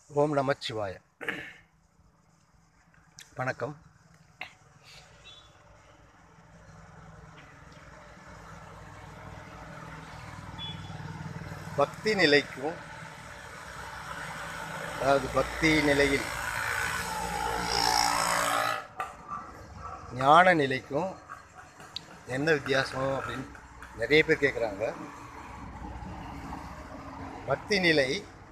ஓம் நமச்சிவாய வணக்கம் பக்தி நிலைக்கும் அதாவது பக்தி நிலையில் ஞான நிலைக்கும் என்ன வித்தியாசம் அப்படின்னு நிறைய பேர் கேட்குறாங்க பக்தி நிலை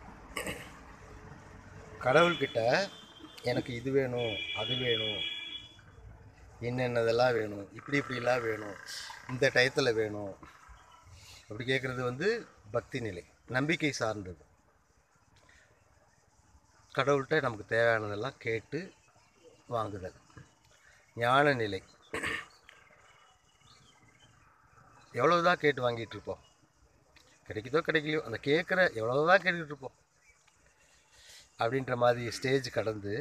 கடவுள்கிட்ட எனக்கு இது வேணும் அது வேணும் என்னென்னதெல்லாம் வேணும் இப்படி இப்படிலாம் வேணும் இந்த டயத்தில் வேணும் அப்படி கேட்குறது வந்து பக்தி நிலை நம்பிக்கை சார்ந்தது கடவுள்கிட்ட நமக்கு தேவையானதெல்லாம் கேட்டு வாங்குதல் ஞான நிலை எவ்வளவுதான் கேட்டு வாங்கிட்டு இருப்போம் கிடைக்குதோ கிடைக்கலையோ அந்த கேட்குற எவ்வளவுதான் கேட்டுக்கிட்டு இருப்போம் அப்படின்ற மாதிரி ஸ்டேஜ் கடந்து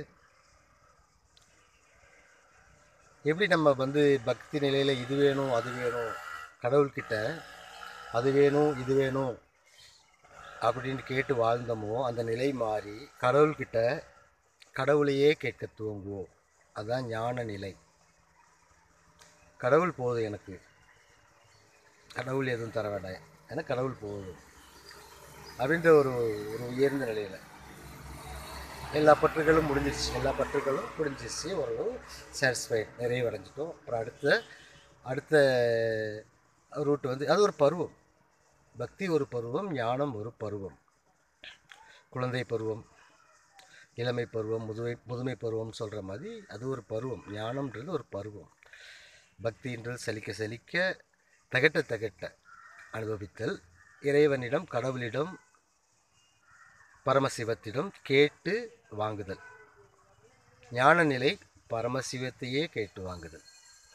எப்படி நம்ம வந்து பக்தி நிலையில் இது வேணும் அது வேணும் கடவுள்கிட்ட அது வேணும் இது வேணும் அப்படின்னு கேட்டு வாழ்ந்தோமோ அந்த நிலை மாறி கடவுள்கிட்ட கடவுளையே கேட்க துவங்குவோம் அதுதான் ஞான நிலை கடவுள் போதும் எனக்கு கடவுள் எதுவும் தர வேண்டாம் எனக்கு கடவுள் போதும் அப்படின்ற ஒரு ஒரு உயர்ந்த நிலையில் எல்லா பற்றுகளும் முடிஞ்சிருச்சு எல்லா பற்றுகளும் முடிஞ்சிருச்சு ஓரளவு சாட்டிஸ்ஃபைட் நிறைவடைஞ்சிட்டோம் அப்புறம் அடுத்த அடுத்த ரூட் வந்து அது ஒரு பருவம் பக்தி ஒரு பருவம் ஞானம் ஒரு பருவம் குழந்தை பருவம் இளமை பருவம் முதுமை முதுமை பருவம் சொல்கிற மாதிரி அது ஒரு பருவம் ஞானம்ன்றது ஒரு பருவம் பக்தின்றது சலிக்க சலிக்க தகட்ட தகட்ட அனுபவித்தல் இறைவனிடம் கடவுளிடம் பரமசிவத்திடம் கேட்டு வாங்குதல் ஞான நிலை பரமசிவத்தையே கேட்டு வாங்குதல்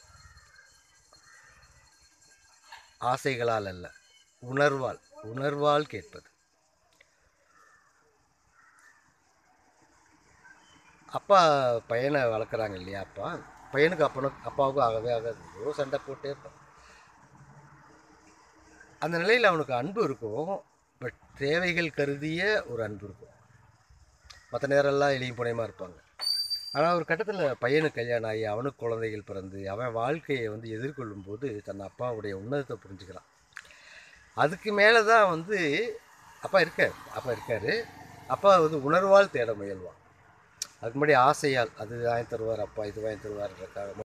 ஆசைகளால் அல்ல உணர்வால் உணர்வால் கேட்பது அப்பா பையனை வளர்க்குறாங்க இல்லையா அப்பா பையனுக்கு அப்பனுக்கு அப்பாவுக்கும் ஆகவே ஆகாது ஏதோ சண்டை போட்டே இருப்பான் அந்த நிலையில் அவனுக்கு அன்பு இருக்கும் பட் தேவைகள் கருதிய ஒரு அன்பு இருக்கும் மற்ற நேரம்லாம் எளியும் புனையமாக இருப்பாங்க ஆனால் ஒரு கட்டத்தில் பையனுக்கு கல்யாணம் ஆகி அவனுக்கு குழந்தைகள் பிறந்து அவன் வாழ்க்கையை வந்து எதிர்கொள்ளும் போது தன் அப்பாவுடைய உன்னதத்தை புரிஞ்சுக்கிறான் அதுக்கு மேலே தான் வந்து அப்பா இருக்கார் அப்பா இருக்கார் அப்பா வந்து உணர்வால் தேட முயல்வான் அதுக்கு முன்னாடி ஆசையால் அது வாங்கி தருவார் அப்பா இது வாங்கி தருவார்ன்றக்காக